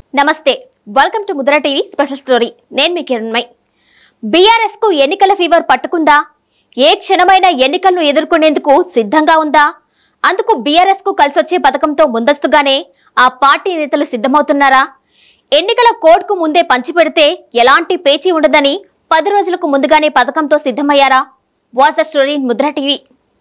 నమస్తే welcome to Mudra TV special story నేను మీ కిరణ్మయ్ బీఆర్ఎస్ కు ఎన్నికల ఫీవర్ పట్టుకుందా ఏ క్షణమైన ఎన్నికలను ఎదుర్కొనేందుకు సిద్ధంగా ఉందా అందుకు బీఆర్ఎస్ కు కలిసొచ్చే పథకంతో ముందస్తుగానే ఆ పార్టీ నేతలు సిద్ధమవుతున్నారా ఎన్నికల కోడ్కు ముందే పంచిపెడితే ఎలాంటి పేచీ ఉండదని పది రోజులకు ముందుగానే పథకంతో సిద్ధమయ్యారా watch the story in Mudra TV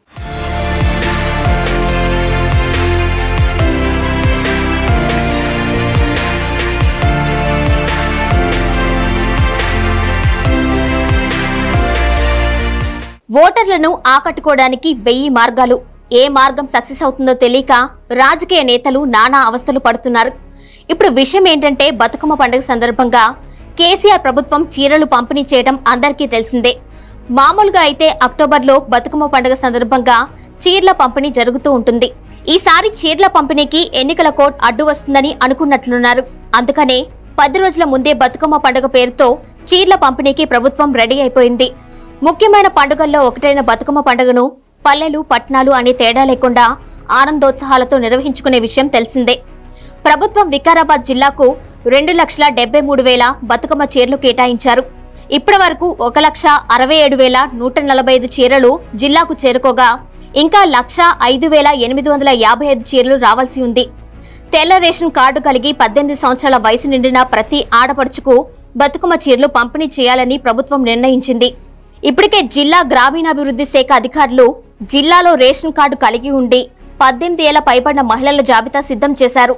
ఓటర్లను ఆకట్టుకోవడానికి వెయ్యి మార్గాలు ఏ మార్గం సక్సెస్ అవుతుందో తెలియక రాజకీయ నేతలు నానా అవస్థలు పడుతున్నారు ఇప్పుడు విషయం ఏంటంటే బతుకమ్మ పండుగ సందర్భంగా కేసీఆర్ ప్రభుత్వం చీరలు పంపిణీ చేయడం అందరికీ తెలిసిందే మామూలుగా అయితే అక్టోబర్లో బతుకమ్మ పండుగ సందర్భంగా చీరల పంపిణీ జరుగుతూ ఉంటుంది ఈసారి చీరల పంపిణీకి ఎన్నికల కోడ్ అడ్డు వస్తుందని అనుకున్నట్లున్నారు అందుకనే పది రోజుల ముందే బతుకమ్మ పండుగ పేరుతో చీరల పంపిణీకి ప్రభుత్వం రెడీ అయిపోయింది ముఖ్యమైన పండుగల్లో ఒకటైన బతుకమ్మ పండుగను పల్లెలు పట్టణాలు అనే తేడా లేకుండా ఆనందోత్సాహాలతో నిర్వహించుకునే విషయం తెలిసిందే ప్రభుత్వం వికారాబాద్ జిల్లాకు రెండు లక్షల డెబ్బై మూడు వేల బతుకమ్మ చీరలు కేటాయించారు ఇప్పటి వరకు ఒక లక్ష అరవై ఏడు వేల నూట నలభై ఐదు చీరలు జిల్లాకు చేరుకోగా ఇంకా లక్ష ఐదు వేల ఎనిమిది వందల యాభై ఐదు చీరలు రావాల్సి ఉంది తెల్ల రేషన్ కార్డు కలిగి పద్దెనిమిది సంవత్సరాల వయసు నిండిన ప్రతి ఆడపడుచుకు బతుకమ్మ చీరలు పంపిణీ చేయాలని ప్రభుత్వం నిర్ణయించింది ఇప్పటికే జిల్లా గ్రామీణాభివృద్ధి శాఖ అధికారులు జిల్లాలో రేషన్ కార్డు కలిగి ఉండి పద్దెనిమిది ఏళ్ల పైబడిన మహిళల జాబితా సిద్ధం చేశారు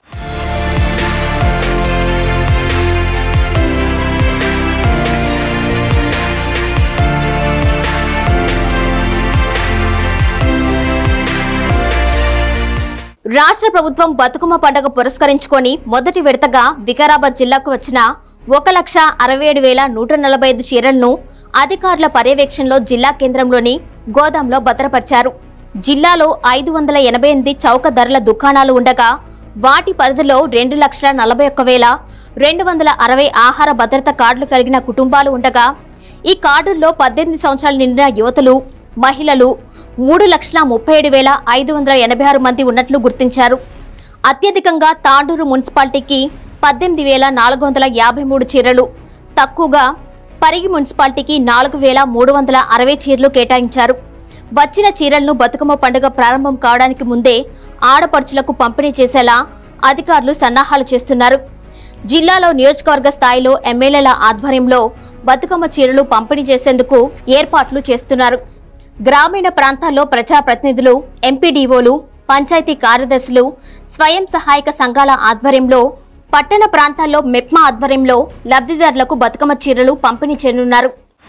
రాష్ట్ర ప్రభుత్వం బతుకమ్మ పండుగ పురస్కరించుకొని మొదటి విడతగా వికారాబాద్ జిల్లాకు వచ్చిన ఒక లక్ష అరవై ఏడు వేల నూట నలభై ఐదు చీరలను అధికారుల పర్యవేక్షణలో జిల్లా కేంద్రంలోని గోదాంలో భద్రపరిచారు జిల్లాలో ఐదు వందల ఎనభై ఎనిమిది చౌక ధరల దుకాణాలు ఉండగా వాటి పరిధిలో రెండు లక్షల నలభై ఒక్క వేల రెండు వందల అరవై ఆహార భద్రత కార్డులు కలిగిన కుటుంబాలు ఉండగా ఈ కార్డుల్లో పద్దెనిమిది సంవత్సరాలు నిండిన యువతులు మహిళలు మూడు లక్షల ముప్పై ఏడు వేల ఐదు వందల ఎనభై ఆరు మంది ఉన్నట్లు గుర్తించారు అత్యధికంగా తాండూరు మున్సిపాలిటీకి పద్దెనిమిది వేల నాలుగు వందల యాభై మూడు చీరలు తక్కువగా పరిగి మున్సిపాలిటీకి నాలుగు వేల మూడు వందల అరవై చీరలు కేటాయించారు వచ్చిన చీరలను బతుకమ్మ పండుగ ప్రారంభం కావడానికి ముందే ఆడపడుచులకు పంపిణీ చేసేలా అధికారులు సన్నాహాలు చేస్తున్నారు జిల్లాలో నియోజకవర్గ స్థాయిలో ఎమ్మెల్యేల ఆధ్వర్యంలో బతుకమ్మ చీరలు పంపిణీ చేసేందుకు ఏర్పాట్లు చేస్తున్నారు గ్రామీణ ప్రాంతాల్లో ప్రజాప్రతినిధులు ఎంపీడీఓలు పంచాయతీ కార్యదర్శులు స్వయం సహాయక సంఘాల ఆధ్వర్యంలో పట్టణ ప్రాంతాల్లో మెప్మా ఆధ్వర్యంలో లబ్ధిదారులకు బతుకమ్మ చీరలు పంపిణీ చేయనున్నారు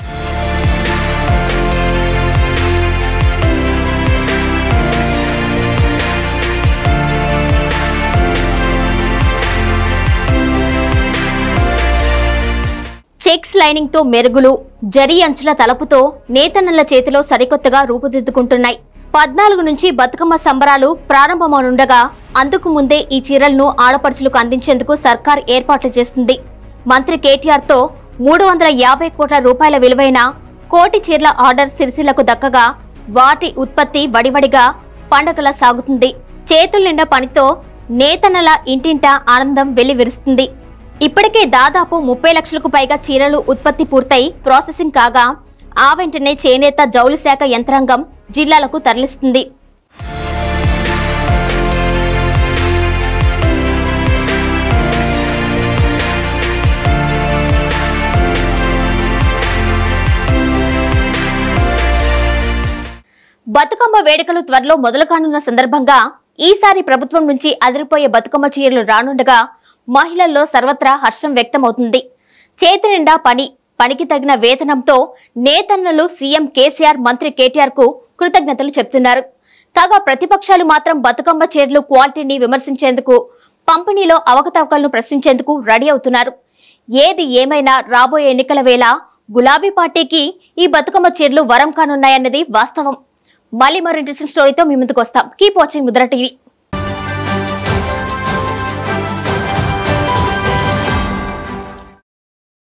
చెక్స్ లైనింగ్ తో మెరుగులు జరీ అంచుల తలుపుతో నేతన్నల చేతిలో సరికొత్తగా రూపుదిద్దుకుంటున్నాయి పద్నాలుగు నుంచి బతుకమ్మ సంబరాలు ప్రారంభమనుండగా అందుకు ముందే ఈ చీరలను ఆడపడుచులకు అందించేందుకు సర్కార్ ఏర్పాట్లు చేస్తుంది మంత్రి కేటీఆర్ తో మూడు వందల యాభై కోట్ల రూపాయల విలువైన కోటి చీరల ఆర్డర్ సిరిసిల్లకు దక్కగా వాటి ఉత్పత్తి వడివడిగా పండగలా సాగుతుంది చేతుల నిండా పనితో నేతన్నల ఇంటింటా ఆనందం వెల్లివిరుస్తుంది ఇప్పటికే దాదాపు ముప్పై లక్షలకు పైగా చీరలు ఉత్పత్తి పూర్తయి ప్రాసెసింగ్ కాగా ఆ వెంటనే చేనేత జౌళి శాఖ యంత్రాంగం జిల్లాలకు తరలిస్తుంది బతుకమ్మ వేడుకలు త్వరలో మొదలు కానున్న సందర్భంగా ఈసారి ప్రభుత్వం నుంచి అదిరిపోయే బతుకమ్మ చీరలు రానుండగా మహిళల్లో సర్వత్రా హర్షం వ్యక్తమవుతుంది చేతి నిండా పని పనికి తగిన వేతనంతో నేతన్నలు సీఎం కేసీఆర్ మంత్రి కేటీఆర్ కు కృతజ్ఞతలు చెప్తున్నారు కాగా ప్రతిపక్షాలు మాత్రం బతుకమ్మ చీరలు క్వాలిటీని విమర్శించేందుకు పంపిణీలో అవకతవకలను ప్రశ్నించేందుకు రెడీ అవుతున్నారు ఏది ఏమైనా రాబోయే ఎన్నికల వేళ గులాబీ పార్టీకి ఈ బతుకమ్మ చీరలు వరం కానున్నాయన్నది వాస్తవం మళ్ళీ మరో ఇంట్రెస్టింగ్ స్టోరీతో మీ ముందుకు వస్తాం కీప్ వాచింగ్ ముద్ర టీవీ